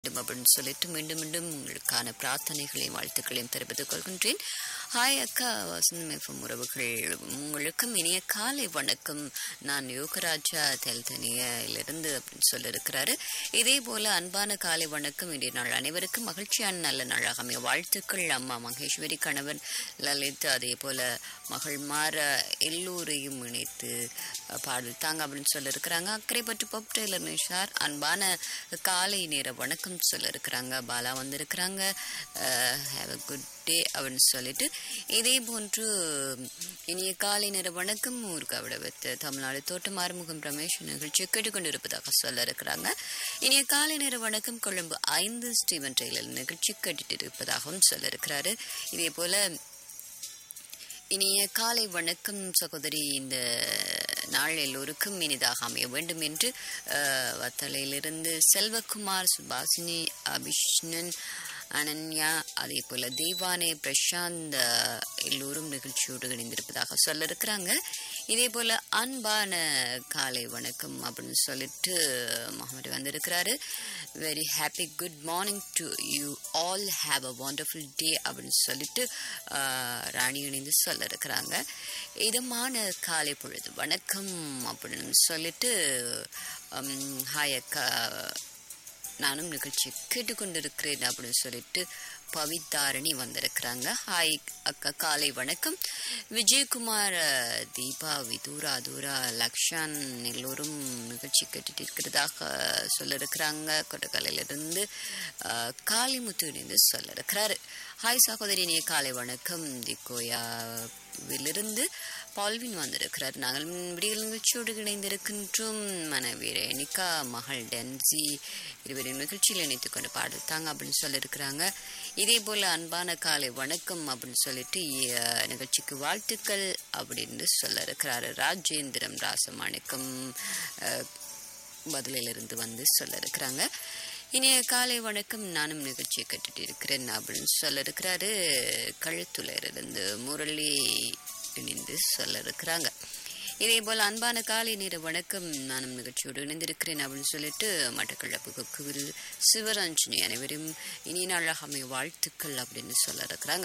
வேண்டும் அப்படின்னு சொல்லிட்டு மீண்டும் மீண்டும் உங்களுக்கான பிரார்த்தனைகளையும் வாழ்த்துக்களையும் தெரிவித்துக் கொள்கின்றேன் ஹாய் அக்கா வசந்தம் எஃப்எம் உறவுகள் உங்களுக்கும் இனிய காலை வணக்கம் நான் யோகராஜா தெல்தனியிலிருந்து அப்படின்னு சொல்லியிருக்கிறாரு இதே போல அன்பான காலை வணக்கம் இன்றைய நாள் அனைவருக்கும் மகிழ்ச்சியான நல்ல நாளாக அமைய வாழ்த்துக்கள் அம்மா மகேஸ்வரி கணவன் லலித் அதே போல மகள் மாற எல்லோரையும் இணைத்து பாடல் தாங்க அப்படின்னு சொல்லியிருக்கிறாங்க அக்கறை பற்றி பப் டெய்லர் நிஷார் அன்பான காலை நேர வணக்கம் சொல்லியிருக்கிறாங்க பாலா வந்திருக்கிறாங்க ஹாவ் அ குட் டே அப்படின்னு சொல்லிட்டு இதே போன்று இனிய காலை நேர வணக்கம் ஊருக்கு விடவத்து தமிழ்நாடு தோட்டம் ஆறுமுகம் ரமேஷ் நிகழ்ச்சியை கேட்டுக்கொண்டிருப்பதாக சொல்ல இருக்கிறாங்க இனிய காலை நேர வணக்கம் கொழும்பு ஐந்து ஸ்டீவன் டெய்லர் நிகழ்ச்சி கேட்டுட்டு இருப்பதாகவும் சொல்ல இருக்கிறாரு இதே போல இனிய காலை வணக்கம் சகோதரி இந்த நாள் எல்லோருக்கும் இனிதாக அமைய வேண்டும் என்று வத்தலையிலிருந்து செல்வகுமார் சுபாசினி அபிஷ்ணன் அனன்யா அதே போல தேவானே பிரசாந்த் எல்லோரும் நிகழ்ச்சியோடு இணைந்திருப்பதாக சொல்ல இருக்கிறாங்க இதே போல அன்பான காலை வணக்கம் அப்படின்னு சொல்லிட்டு முகமது வந்திருக்கிறாரு very happy good morning to you all have a wonderful day அப்படின்னு சொல்லிட்டு ராணி இணைந்து சொல்ல இருக்கிறாங்க இதமான காலை பொழுது வணக்கம் அப்படின்னு சொல்லிட்டு ஹாய் அக்கா நானும் நிகழ்ச்சி கேட்டுக்கொண்டிருக்கிறேன் அப்படின்னு சொல்லிட்டு பவிதாரணி வந்திருக்கிறாங்க ஹாய் அக்கா காலை வணக்கம் விஜயகுமார் தீபா விதூரா தூரா லக்ஷான் எல்லோரும் நிகழ்ச்சி கேட்டுட்டு இருக்கிறதாக சொல்லியிருக்கிறாங்க கொட்டக்காலையிலிருந்து காளிமுத்து இணைந்து சொல்ல இருக்கிறாரு ஹாய் சகோதரி நீ காலை வணக்கம் திகோயாவிலிருந்து பால்வின் வந்திருக்கிறார் நாங்கள் விடியல் நிகழ்ச்சியோடு இணைந்திருக்கின்றோம் மனைவி ரேணிகா மகள் டென்சி இருவரின் நிகழ்ச்சியில் இணைத்துக் கொண்டு பாடல் தாங்க அப்படின்னு சொல்லியிருக்கிறாங்க இதே போல அன்பான காலை வணக்கம் அப்படின்னு சொல்லிட்டு நிகழ்ச்சிக்கு வாழ்த்துக்கள் அப்படின்னு சொல்ல இருக்கிறாரு ராஜேந்திரம் ராசமாணிக்கம் பதிலிலிருந்து வந்து சொல்ல இருக்கிறாங்க இனிய காலை வணக்கம் நானும் நிகழ்ச்சியை கட்டுட்டு இருக்கிறேன் அப்படின்னு சொல்ல இருக்கிறாரு கழுத்துலையிலிருந்து முரளி இணைந்து சொல்ல இருக்கிறாங்க இதே போல் அன்பான காலை நேர வணக்கம் நானும் நிகழ்ச்சியோடு இணைந்திருக்கிறேன் அப்படின்னு சொல்லிட்டு மட்டக்களப்பு கொக்குவில் சிவரஞ்சனி அனைவரும் இனிய நாளாக அமைய வாழ்த்துக்கள் அப்படின்னு சொல்ல இருக்கிறாங்க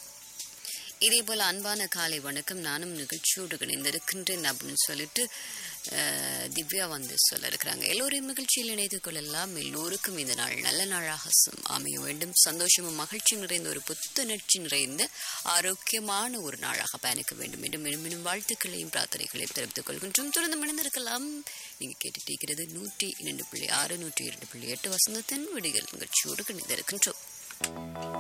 இதே போல் அன்பான காலை வணக்கம் நானும் நிகழ்ச்சியோடு இணைந்திருக்கின்றேன் அப்படின்னு சொல்லிட்டு திவ்யா வந்து சொல்ல இருக்கிறாங்க எல்லோரையும் நிகழ்ச்சியில் இணைத்துக் கொள்ளலாம் எல்லோருக்கும் இந்த நாள் நல்ல நாளாக அமைய வேண்டும் சந்தோஷமும் மகிழ்ச்சி நிறைந்த ஒரு புத்துணர்ச்சி நிறைந்த ஆரோக்கியமான ஒரு நாளாக பயணிக்க வேண்டும் என்று மீண்டும் மீண்டும் வாழ்த்துக்களையும் பிரார்த்தனைகளையும் தெரிவித்துக் கொள்கின்றோம் தொடர்ந்து மணிந்திருக்கலாம் நீங்க கேட்டுட்டு இருக்கிறது நூற்றி இரண்டு புள்ளி ஆறு நூற்றி இரண்டு புள்ளி எட்டு வசந்தத்தின் விடிகள் நிகழ்ச்சியோடு இணைந்திருக்கின்றோம்